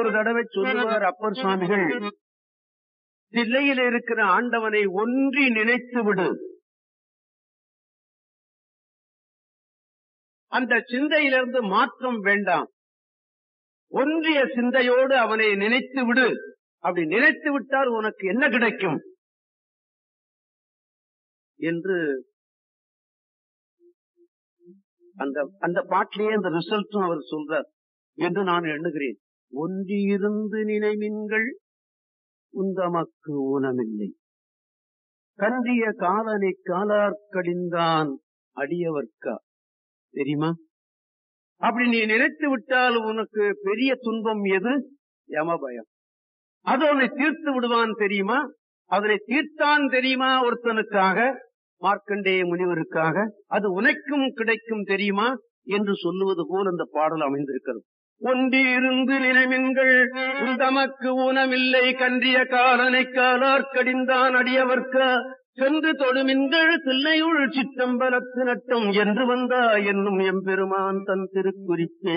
தடவை சொல்லுவார் அப்பர் சுவாமிகள் தில்லையில் இருக்கிற ஆண்டவனை ஒன்றி நினைத்து விடு அந்த சிந்தையிலிருந்து மாற்றம் வேண்டாம் ஒன்றிய சிந்தையோடு அவனை நினைத்து விடு அப்படி நினைத்து விட்டால் உனக்கு என்ன கிடைக்கும் என்று அந்த அந்த பாட்டிலேயே அந்த ரிசல்ட்டும் அவர் சொல்றார் என்று நான் எண்ணுகிறேன் ஒன்றியிருந்து நினைவின்கள் உந்தமக்கு ஊனமில்லை கன்றிய காலனை காலார்க்கடிந்தான் அடியவர்க்கா தெரியுமா அப்படி நீ நினைத்து விட்டால் உனக்கு பெரிய துன்பம் எது யமபயம் அது அவனை தீர்த்து விடுவான் தெரியுமா அதனை தீர்த்தான் தெரியுமா ஒருத்தனுக்காக மார்க்கண்டேய முனிவருக்காக அது உனக்கும் கிடைக்கும் தெரியுமா என்று சொல்லுவது போல் அந்த பாடல் அமைந்திருக்கிறது ஒன்றிருந்து நினைமின்கள் உந்தமக்கு ஊனமில்லை கன்றிய காலனை காலார்க்கடிந்தான் அடியவர்க்க சென்று தொடுமின்கள் தில்லையுள் சிற்றம்பலத்து நட்டம் என்று வந்தா என்னும் எம்பெருமான் தன் திருக்குறிப்பே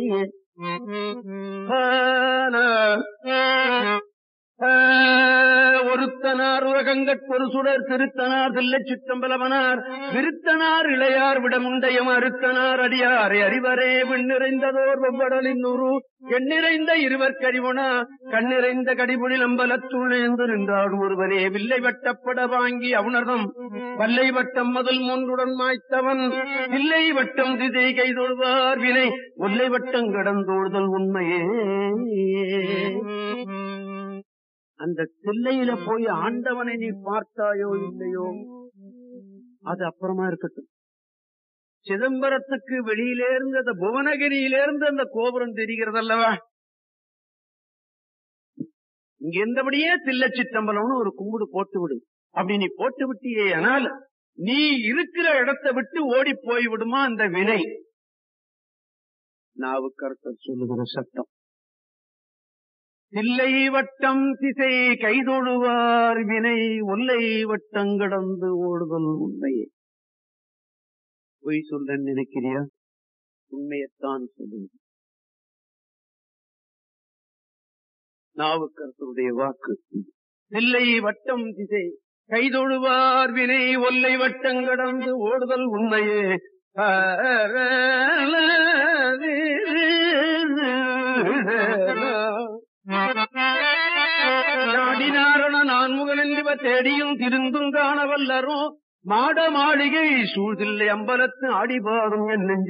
ஒருத்தனார் உலகங்கட்பொரு சுடர் திருத்தனார் தில்லை சிற்றம்பலவனார் விருத்தனார் இளையார் விடமுண்டயம் அறுத்தனார் அடியாரை அறிவரே விண்ணிறைந்ததோர் வெவ்வடலின் நுறு எண்ணிறைந்த இருவர் கரிவுணா கண்ணிறைந்த கடிபுழில் அம்பலத்துள்ளேந்து நின்றாடு ஒருவனே வில்லை வட்டப்பட வாங்கி அவுணர்தம் வல்லை வட்டம் முதல் மூன்றுடன் மாய்த்தவன் வில்லை வட்டம் திசை கைதொழுவார் வினை ஒல்லை வட்டம் கடந்தோடுதல் உண்மையே அந்த தில்லையில போய் ஆண்டவனை நீ பார்த்தாயோ இல்லையோ அது அப்புறமா இருக்கட்டும் சிதம்பரத்துக்கு வெளியிலேருந்து அந்த புவனகிரியிலேருந்து அந்த கோபுரம் தெரிகிறது அல்லவா இங்க இருந்தபடியே தில்ல சித்தம்பலம்னு ஒரு கும்பிடு போட்டு விடு அப்படி நீ போட்டு விட்டியே ஆனால் நீ இருக்கிற இடத்தை விட்டு ஓடி போய் விடுமா அந்த வினை நாவுக்கரசர் சொல்லுகிற சட்டம் தில்லை வட்டம் திசை கைதொழுவார் வினை ஒல்லை வட்டம் கடந்து ஓடுதல் உண்மையே பொய் சொல்ல நினைக்கிறியா உண்மையத்தான் சொல்லுங்க நாவுக்கரசருடைய வாக்கு தில்லை வட்டம் திசை கைதொழுவார் வினை ஒல்லை வட்டம் கடந்து ஓடுதல் உண்மையே நாடினாரண நான்முகன் என்ப தேடியும் திருந்தும் காணவல்லரும் மாட மாளிகை சூழ்தில்லை அம்பலத்து அடிபாடும் என் நெஞ்சு